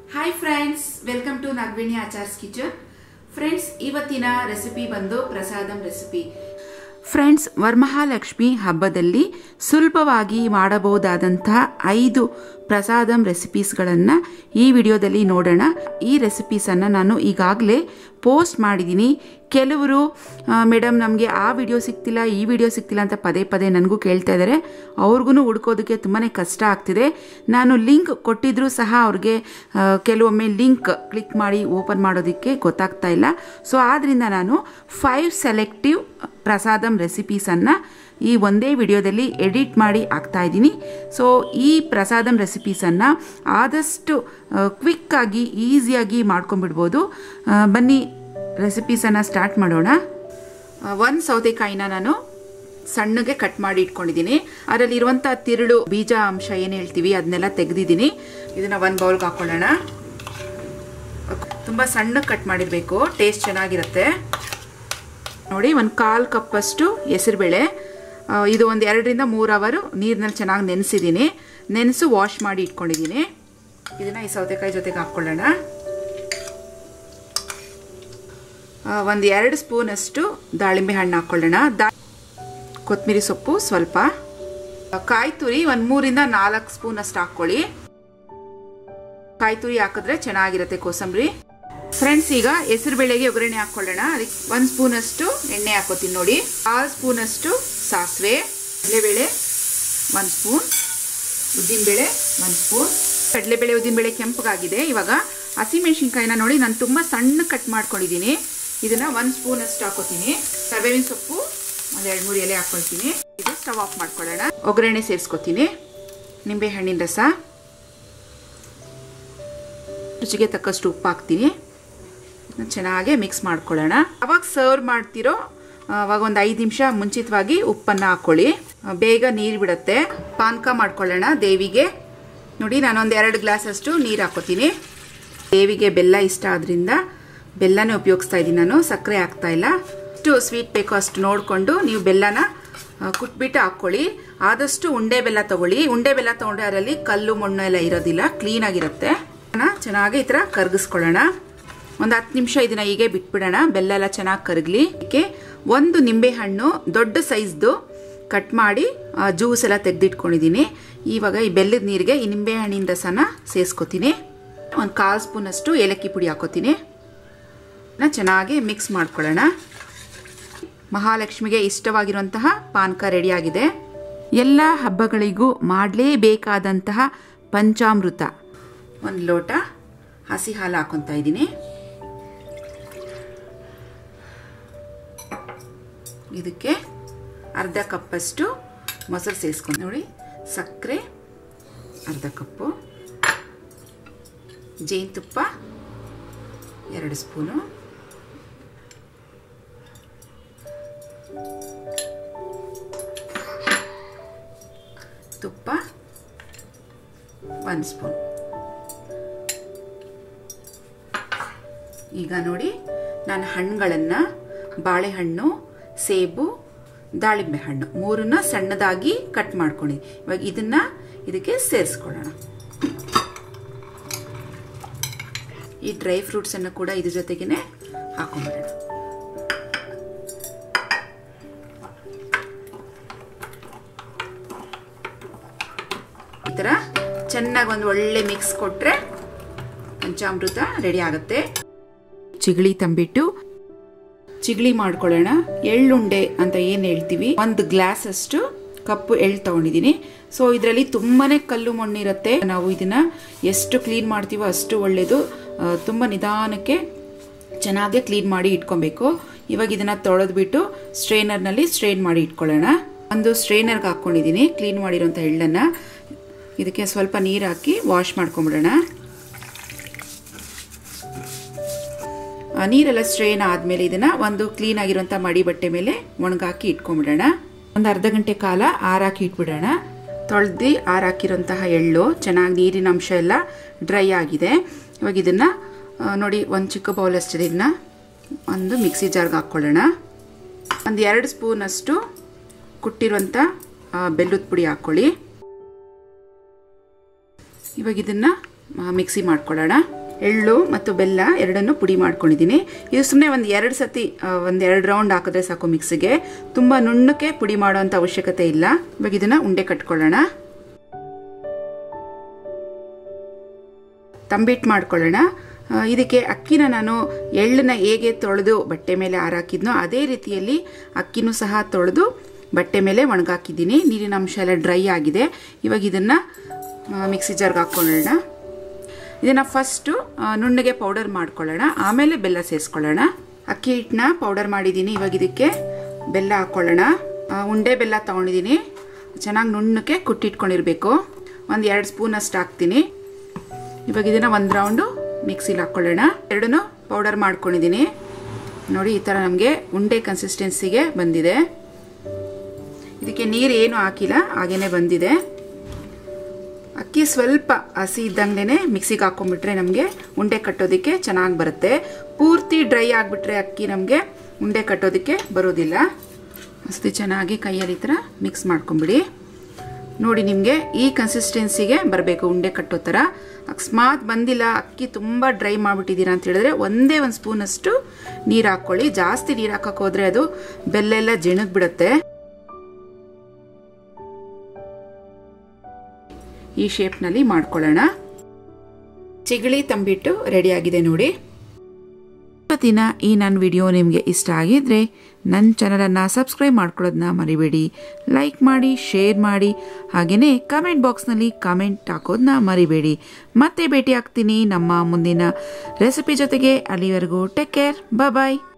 hi friends welcome to Nagaveni Achar's kitchen friends ಇವತ್ತಿನ recipe ಬಂದು prasadam recipe friends Varamahalakshmi ಹಬ್ಬದಲ್ಲಿ ಸುಲಭವಾಗಿ ಮಾಡಬಹುದಾದಂತಹ ಐದು ಪ್ರಸಾದಂ ರೆಸಿಪೀಸ್ಗಳನ್ನು ಈ ವಿಡಿಯೋದಲ್ಲಿ ನೋಡೋಣ ಈ ರೆಸಿಪೀಸನ್ನು ನಾನು ಈಗಾಗಲೇ ಪೋಸ್ಟ್ ಮಾಡಿದ್ದೀನಿ ಕೆಲವರು ಮೇಡಮ್ ನಮಗೆ ಆ ವಿಡಿಯೋ ಸಿಗ್ತಿಲ್ಲ ಈ ವಿಡಿಯೋ ಸಿಗ್ತಿಲ್ಲ ಅಂತ ಪದೇ ಪದೇ ನನಗೂ ಕೇಳ್ತಾ ಇದ್ದಾರೆ ಅವ್ರಿಗೂ ಹುಡ್ಕೋದಕ್ಕೆ ತುಂಬಾ ಕಷ್ಟ ಆಗ್ತಿದೆ ನಾನು ಲಿಂಕ್ ಕೊಟ್ಟಿದ್ರೂ ಸಹ ಅವ್ರಿಗೆ ಆ, ಕೆಲವೊಮ್ಮೆ ಲಿಂಕ್ ಕ್ಲಿಕ್ ಮಾಡಿ ಓಪನ್ ಮಾಡೋದಕ್ಕೆ ಗೊತ್ತಾಗ್ತಾ ಇಲ್ಲ ಸೊ ಆದ್ದರಿಂದ ನಾನು ಫೈವ್ ಸೆಲೆಕ್ಟಿವ್ ಪ್ರಸಾದಂ ರೆಸಿಪೀಸನ್ನು ಈ ಒಂದೇ ವಿಡಿಯೋದಲ್ಲಿ ಎಡಿಟ್ ಮಾಡಿ ಹಾಕ್ತಾ ಇದ್ದೀನಿ ಸೊ ಈ ಪ್ರಸಾದಂ ರೆಸಿಪೀಸನ್ನು ಆದಷ್ಟು ಕ್ವಿಕ್ಕಾಗಿ ಈಸಿಯಾಗಿ ಮಾಡ್ಕೊಂಡ್ಬಿಡ್ಬೋದು ಆ, ಬನ್ನಿ ರೆಸಿಪೀಸನ್ನು ಸ್ಟಾರ್ಟ್ ಮಾಡೋಣ ಒಂದು ಸೌತೆಕಾಯಿನ ನಾನು ಸಣ್ಣಗೆ ಕಟ್ ಮಾಡಿ ಇಟ್ಕೊಂಡಿದ್ದೀನಿ ಅದರಲ್ಲಿರುವಂಥ ತಿರುಳು ಬೀಜ ಅಂಶ ಏನು ಹೇಳ್ತೀವಿ ಅದನ್ನೆಲ್ಲ ತೆಗೆದಿದ್ದೀನಿ ಇದನ್ನು ಒಂದು ಬೌಲ್ಗೆ ಹಾಕ್ಕೊಳ್ಳೋಣ ತುಂಬ ಸಣ್ಣಗೆ ಕಟ್ ಮಾಡಿರಬೇಕು ಟೇಸ್ಟ್ ಚೆನ್ನಾಗಿರುತ್ತೆ ನೋಡಿ ಒಂದು ಕಾಲು ಕಪ್ಪಷ್ಟು ಹೆಸರುಬೇಳೆ ಆ, ಇದು ಒಂದು ಎರಡರಿಂದ ಮೂರು ಅವರು ನೀರಿನಲ್ಲಿ ಚೆನ್ನಾಗಿ ನೆನೆಸಿದ್ದೀನಿ ನೆನೆಸು ವಾಶ್ ಮಾಡಿ ಇಟ್ಕೊಂಡಿದ್ದೀನಿ ಇದನ್ನು ಈ ಸೌತೆಕಾಯಿ ಜೊತೆಗೆ ಹಾಕ್ಕೊಳ್ಳೋಣ ಒಂದು ಎರಡು ಸ್ಪೂನಷ್ಟು ದಾಳಿಂಬೆ ಹಣ್ಣು ಹಾಕ್ಕೊಳ್ಳೋಣ ದಾ ಕೊತ್ತಂಬರಿ ಸೊಪ್ಪು ಸ್ವಲ್ಪ ಕಾಯಿ ತುರಿ ಒಂದು ಮೂರಿಂದ ನಾಲ್ಕು ಸ್ಪೂನ್ ಅಷ್ಟು ಹಾಕ್ಕೊಳ್ಳಿ ಕಾಯಿ ತುರಿ ಹಾಕಿದ್ರೆ ಚೆನ್ನಾಗಿರುತ್ತೆ ಕೋಸಂಬರಿ ಫ್ರೆಂಡ್ಸ್ ಈಗ ಹೆಸರು ಬೇಳೆಗೆ ಒಗ್ಗರಣೆ ಹಾಕ್ಕೊಳ್ಳೋಣ ಅದಕ್ಕೆ ಒಂದು ಸ್ಪೂನಷ್ಟು ಎಣ್ಣೆ ಹಾಕೋತೀನಿ ನೋಡಿ ಕಾಲು ಸ್ಪೂನಷ್ಟು ಸಾಸಿವೆ ಕಡಲೆಬೇಳೆ ಒಂದು ಸ್ಪೂನ್ ಉದ್ದಿನಬೇಳೆ ಒಂದು ಸ್ಪೂನ್ ಕಡಲೆಬೇಳೆ ಉದ್ದಿನಬೇಳೆ ಕೆಂಪಗಾಗಿದೆ ಇವಾಗ ಹಸಿಮೆಣಸಿನ್ಕಾಯಿನ ನೋಡಿ ನಾನು ತುಂಬ ಸಣ್ಣ ಕಟ್ ಮಾಡ್ಕೊಂಡಿದ್ದೀನಿ ಇದನ್ನ ಒಂದು ಸ್ಪೂನ್ ಅಷ್ಟು ಹಾಕೋತೀನಿ ಕರಿಬೇವಿನ ಸೊಪ್ಪು ಒಂದು ಎರಡು ಮೂರು ಎಲೆ ಹಾಕೊಳ್ತೀನಿ ಇದು ಸ್ಟವ್ ಆಫ್ ಮಾಡ್ಕೊಳ್ಳೋಣ ಒಗ್ಗರಣೆ ಸೇರಿಸ್ಕೊತೀನಿ ನಿಂಬೆ ಹಣ್ಣಿನ ರಸ ರುಚಿಗೆ ತಕ್ಕಷ್ಟು ಉಪ್ಪು ಹಾಕ್ತೀನಿ ಚೆನ್ನಾಗಿ ಮಿಕ್ಸ್ ಮಾಡ್ಕೊಳ್ಳೋಣ ಅವಾಗ ಸರ್ವ್ ಮಾಡ್ತಿರೋ ಅವಾಗ ಒಂದು ಐದು ನಿಮಿಷ ಮುಂಚಿತವಾಗಿ ಉಪ್ಪನ್ನು ಹಾಕ್ಕೊಳ್ಳಿ ಬೇಗ ನೀರು ಬಿಡುತ್ತೆ ಪಾನಕ ಮಾಡ್ಕೊಳ್ಳೋಣ ದೇವಿಗೆ ನೋಡಿ ನಾನೊಂದು ಎರಡು ಗ್ಲಾಸ್ ಅಷ್ಟು ನೀರು ಹಾಕೋತೀನಿ ದೇವಿಗೆ ಬೆಲ್ಲ ಇಷ್ಟ ಆದ್ರಿಂದ ಬೆಲ್ಲನೇ ಉಪಯೋಗಿಸ್ತಾ ಇದ್ದೀನಿ ನಾನು ಸಕ್ಕರೆ ಹಾಕ್ತಾ ಇಲ್ಲ ಎಷ್ಟು ಸ್ವೀಟ್ ಬೇಕೋ ಅಷ್ಟು ನೋಡಿಕೊಂಡು ನೀವು ಬೆಲ್ಲನ ಆ, ಕುಟ್ಬಿಟ್ಟು ಹಾಕ್ಕೊಳ್ಳಿ ಆದಷ್ಟು ಉಂಡೆ ಬೆಲ್ಲ ತಗೊಳ್ಳಿ ಉಂಡೆ ಬೆಲ್ಲ ತಗೊಂಡ್ರೆ ಅದರಲ್ಲಿ ಕಲ್ಲು ಮಣ್ಣು ಎಲ್ಲ ಇರೋದಿಲ್ಲ ಕ್ಲೀನ್ ಆಗಿರುತ್ತೆ ಚೆನ್ನಾಗಿ ಈ ಥರ ಕರಗಿಸ್ಕೊಳ್ಳೋಣ ಒಂದು ಹತ್ತು ನಿಮಿಷ ಇದನ್ನ ಹೀಗೆ ಬಿಟ್ಬಿಡೋಣ ಬೆಲ್ಲ ಎಲ್ಲ ಚೆನ್ನಾಗಿ ಕರಗಲಿ ಇದಕ್ಕೆ ಒಂದು ನಿಂಬೆ ಹಣ್ಣು ದೊಡ್ಡ ಸೈಜ್ದು ಕಟ್ ಮಾಡಿ ಜ್ಯೂಸ್ ಎಲ್ಲ ತೆಗೆದಿಟ್ಕೊಂಡಿದ್ದೀನಿ ಇವಾಗ ಈ ಬೆಲ್ಲದ ನೀರಿಗೆ ಈ ನಿಂಬೆ ಹಣ್ಣಿನ ರಸನ ಸೇರಿಸ್ಕೊತೀನಿ ಒಂದು ಕಾಲು ಸ್ಪೂನಷ್ಟು ಏಲಕ್ಕಿ ಪುಡಿ ಹಾಕೋತೀನಿ ಇದನ್ನ ಚೆನ್ನಾಗಿ ಮಿಕ್ಸ್ ಮಾಡ್ಕೊಳ್ಳೋಣ ಮಹಾಲಕ್ಷ್ಮಿಗೆ ಇಷ್ಟವಾಗಿರುವಂತಹ ಪಾನಕ ರೆಡಿಯಾಗಿದೆ ಎಲ್ಲ ಹಬ್ಬಗಳಿಗೂ ಮಾಡಲೇಬೇಕಾದಂತಹ ಪಂಚಾಮೃತ ಒಂದು ಲೋಟ ಹಸಿ ಹಾಲು ಹಾಕೊತಾ ಇದ್ದೀನಿ ಇದಕ್ಕೆ ಅರ್ಧ ಕಪ್ಪಷ್ಟು ಮೊಸರು ಸೇರಿಸ್ಕೊಂಡು ನೋಡಿ ಸಕ್ಕರೆ ಅರ್ಧ ಕಪ್ಪು ಜೇನುತುಪ್ಪ ಎರಡು ಸ್ಪೂನು ತುಪ್ಪ ಒಂದು ಸ್ಪೂನ್ ಈಗ ನೋಡಿ ನಾನು ಹಣ್ಣುಗಳನ್ನು ಬಾಳೆಹಣ್ಣು ಸೇಬು ದಾಳಿಂಬೆ ಹಣ್ಣು ಮೂರನ್ನ ಸಣ್ಣದಾಗಿ ಕಟ್ ಮಾಡ್ಕೊಂಡು ಇವಾಗ ಇದನ್ನ ಇದಕ್ಕೆ ಸೇರಿಸ್ಕೊಳ್ಳೋಣ ಈ ಡ್ರೈ ಫ್ರೂಟ್ಸ್ ಅನ್ನು ಕೂಡ ಇದ್ರ ಜೊತೆಗೇನೆ ಹಾಕೊಂಡ್ಬಿಡೋಣ ಈ ಥರ ಚೆನ್ನಾಗಿ ಒಂದು ಒಳ್ಳೆ ಮಿಕ್ಸ್ ಕೊಟ್ರೆ ಪಂಚಾಮೃತ ರೆಡಿ ಆಗುತ್ತೆ ಚಿಗಳಿ ತಂಬಿಟ್ಟು ಚಿಗಳಿ ಮಾಡ್ಕೊಳ್ಳೋಣ ಎಳ್ಳುಂಡೆ ಅಂತ ಏನು ಹೇಳ್ತೀವಿ ಒಂದು ಗ್ಲಾಸ್ ಅಷ್ಟು ಕಪ್ಪು ಎಳ್ಳು ತಗೊಂಡಿದ್ದೀನಿ ಸೊ ಇದರಲ್ಲಿ ತುಂಬಾನೇ ಕಲ್ಲು ಮಣ್ಣಿರುತ್ತೆ ನಾವು ಇದನ್ನ ಎಷ್ಟು ಕ್ಲೀನ್ ಮಾಡ್ತೀವೋ ಅಷ್ಟು ಒಳ್ಳೆಯದು ತುಂಬ ನಿಧಾನಕ್ಕೆ ಚೆನ್ನಾಗಿ ಕ್ಲೀನ್ ಮಾಡಿ ಇಟ್ಕೊಬೇಕು ಇವಾಗ ಇದನ್ನ ತೊಳೆದ್ಬಿಟ್ಟು ಸ್ಟ್ರೈನರ್ನಲ್ಲಿ ಸ್ಟ್ರೈನ್ ಮಾಡಿ ಇಟ್ಕೊಳ್ಳೋಣ ಒಂದು ಸ್ಟ್ರೈನರ್ಗೆ ಹಾಕ್ಕೊಂಡಿದ್ದೀನಿ ಕ್ಲೀನ್ ಮಾಡಿರೋಂಥ ಎಳ್ಳನ್ನು ಇದಕ್ಕೆ ಸ್ವಲ್ಪ ನೀರು ಹಾಕಿ ವಾಶ್ ಮಾಡ್ಕೊಂಬಿಡೋಣ ಆ, ನೀರೆಲ್ಲ ಸ್ಟ್ರೈನ್ ಆದಮೇಲೆ ಇದನ್ನು ಒಂದು ಕ್ಲೀನ್ ಆಗಿರುವಂಥ ಮಡಿ ಬಟ್ಟೆ ಮೇಲೆ ಒಣಗಾಕಿ ಇಟ್ಕೊಂಬಿಡೋಣ ಒಂದು ಅರ್ಧ ಗಂಟೆ ಕಾಲ ಆರಾಕಿ ಇಟ್ಬಿಡೋಣ ತೊಳೆದು ಆರಾಕಿರೋಂತಹ ಎಳ್ಳು ಚೆನ್ನಾಗಿ ನೀರಿನ ಅಂಶ ಎಲ್ಲ ಡ್ರೈ ಆಗಿದೆ ಇವಾಗ ಇದನ್ನು ನೋಡಿ ಒಂದು ಚಿಕ್ಕ ಬೌಲ್ ಅಷ್ಟಿದೆ ಇದನ್ನ ಒಂದು ಮಿಕ್ಸಿ ಜಾರ್ಗೆ ಹಾಕ್ಕೊಳ್ಳೋಣ ಒಂದು ಎರಡು ಸ್ಪೂನಷ್ಟು ಕುಟ್ಟಿರುವಂಥ ಬೆಲ್ಲದ ಪುಡಿ ಹಾಕ್ಕೊಳ್ಳಿ ಇವಾಗ ಇದನ್ನು ಮಿಕ್ಸಿ ಮಾಡ್ಕೊಳ್ಳೋಣ ಎಳ್ಳು ಮತ್ತು ಬೆಲ್ಲ ಎರಡನ್ನು ಪುಡಿ ಮಾಡ್ಕೊಂಡಿದ್ದೀನಿ ಇದು ಸುಮ್ಮನೆ ಒಂದು ಎರಡು ಸತಿ ಒಂದು ಎರಡು ರೌಂಡ್ ಹಾಕಿದ್ರೆ ಸಾಕು ಮಿಕ್ಸಿಗೆ ತುಂಬ ನುಣ್ಣಕ್ಕೆ ಪುಡಿ ಮಾಡೋವಂಥ ಅವಶ್ಯಕತೆ ಇಲ್ಲ ಇವಾಗ ಇದನ್ನು ಉಂಡೆ ಕಟ್ಕೊಳ್ಳೋಣ ತಂಬಿಟ್ಟು ಮಾಡ್ಕೊಳ್ಳೋಣ ಇದಕ್ಕೆ ಅಕ್ಕಿನ ನಾನು ಎಳ್ಳನ್ನ ಹೇಗೆ ತೊಳೆದು ಬಟ್ಟೆ ಮೇಲೆ ಹಾರಾಕಿದ್ನೋ ಅದೇ ರೀತಿಯಲ್ಲಿ ಅಕ್ಕಿನೂ ಸಹ ತೊಳೆದು ಬಟ್ಟೆ ಮೇಲೆ ಒಣಗಾಕಿದ್ದೀನಿ ನೀರಿನ ಅಂಶ ಎಲ್ಲ ಡ್ರೈ ಆಗಿದೆ ಇವಾಗ ಇದನ್ನು ಮಿಕ್ಸಿ ಜಾರ್ಗೆ ಹಾಕ್ಕೊಳ್ಳೋಣ ಇದನ್ನು ಫಸ್ಟು ನುಣ್ಣಗೆ ಪೌಡರ್ ಮಾಡ್ಕೊಳ್ಳೋಣ ಆಮೇಲೆ ಬೆಲ್ಲ ಸೇರಿಸ್ಕೊಳ್ಳೋಣ ಅಕ್ಕಿ ಹಿಟ್ಟನ್ನ ಪೌಡರ್ ಮಾಡಿದ್ದೀನಿ ಇವಾಗ ಇದಕ್ಕೆ ಬೆಲ್ಲ ಹಾಕ್ಕೊಳ್ಳೋಣ ಉಂಡೆ ಬೆಲ್ಲ ತೊಗೊಂಡಿದ್ದೀನಿ ಚೆನ್ನಾಗಿ ನುಣ್ಣಕ್ಕೆ ಕುಟ್ಟಿಟ್ಕೊಂಡಿರ್ಬೇಕು ಒಂದು ಎರಡು ಸ್ಪೂನ್ ಅಷ್ಟು ಹಾಕ್ತೀನಿ ಇವಾಗ ಇದನ್ನು ಒಂದು ರೌಂಡು ಮಿಕ್ಸಿಲಿ ಹಾಕ್ಕೊಳ್ಳೋಣ ಎರಡನ್ನೂ ಪೌಡರ್ ಮಾಡ್ಕೊಂಡಿದ್ದೀನಿ ನೋಡಿ ಈ ಥರ ನಮಗೆ ಉಂಡೆ ಕನ್ಸಿಸ್ಟೆನ್ಸಿಗೆ ಬಂದಿದೆ ಇದಕ್ಕೆ ನೀರು ಏನು ಹಾಕಿಲ್ಲ ಹಾಗೇನೆ ಬಂದಿದೆ ಅಕ್ಕಿ ಸ್ವಲ್ಪ ಹಸಿ ಇದ್ದಂಗ್ಲೇ ಮಿಕ್ಸಿಗೆ ಹಾಕೊಂಡ್ಬಿಟ್ರೆ ನಮಗೆ ಉಂಡೆ ಕಟ್ಟೋದಕ್ಕೆ ಚೆನ್ನಾಗಿ ಬರುತ್ತೆ ಪೂರ್ತಿ ಡ್ರೈ ಆಗಿಬಿಟ್ರೆ ಅಕ್ಕಿ ನಮಗೆ ಉಂಡೆ ಕಟ್ಟೋದಕ್ಕೆ ಬರೋದಿಲ್ಲ ಅಷ್ಟು ಚೆನ್ನಾಗಿ ಕೈಯಲ್ಲಿ ಈ ಥರ ಮಿಕ್ಸ್ ಮಾಡ್ಕೊಂಬಿಡಿ ನೋಡಿ ನಿಮಗೆ ಈ ಕನ್ಸಿಸ್ಟೆನ್ಸಿಗೆ ಬರಬೇಕು ಉಂಡೆ ಕಟ್ಟೋ ಥರ ಅಕಸ್ಮಾತ್ ಬಂದಿಲ್ಲ ಅಕ್ಕಿ ತುಂಬ ಡ್ರೈ ಮಾಡಿಬಿಟ್ಟಿದ್ದೀರಾ ಅಂತ ಹೇಳಿದ್ರೆ ಒಂದೇ ಒಂದು ಸ್ಪೂನಷ್ಟು ನೀರು ಹಾಕ್ಕೊಳ್ಳಿ ಜಾಸ್ತಿ ನೀರು ಹಾಕಕ್ಕೆ ಹೋದರೆ ಅದು ಬೆಲ್ಲೆಲ್ಲ ಜಿಣಗ್ ಬಿಡುತ್ತೆ ಈ ಶೇಪ್ನಲ್ಲಿ ಮಾಡ್ಕೊಳ್ಳೋಣ ಚಿಗಳಿ ತಂಬಿಟ್ಟು ರೆಡಿಯಾಗಿದೆ ನೋಡಿ ಇವತ್ತಿನ ಈ ನನ್ನ ವಿಡಿಯೋ ನಿಮಗೆ ಇಷ್ಟ ಆಗಿದ್ರೆ ನನ್ನ ಚಾನಲನ್ನು ಸಬ್ಸ್ಕ್ರೈಬ್ ಮಾಡ್ಕೊಳ್ಳೋದನ್ನ ಮರಿಬೇಡಿ ಲೈಕ್ ಮಾಡಿ ಶೇರ್ ಮಾಡಿ ಹಾಗೆಯೇ ಕಮೆಂಟ್ ಬಾಕ್ಸ್ನಲ್ಲಿ ಕಮೆಂಟ್ ಹಾಕೋದನ್ನ ಮರಿಬೇಡಿ ಮತ್ತೆ ಭೇಟಿ ಆಗ್ತೀನಿ ನಮ್ಮ ಮುಂದಿನ ರೆಸಿಪಿ ಜೊತೆಗೆ ಅಲ್ಲಿವರೆಗೂ ಟೇಕ್ ಕೇರ್ ಬಾಯ್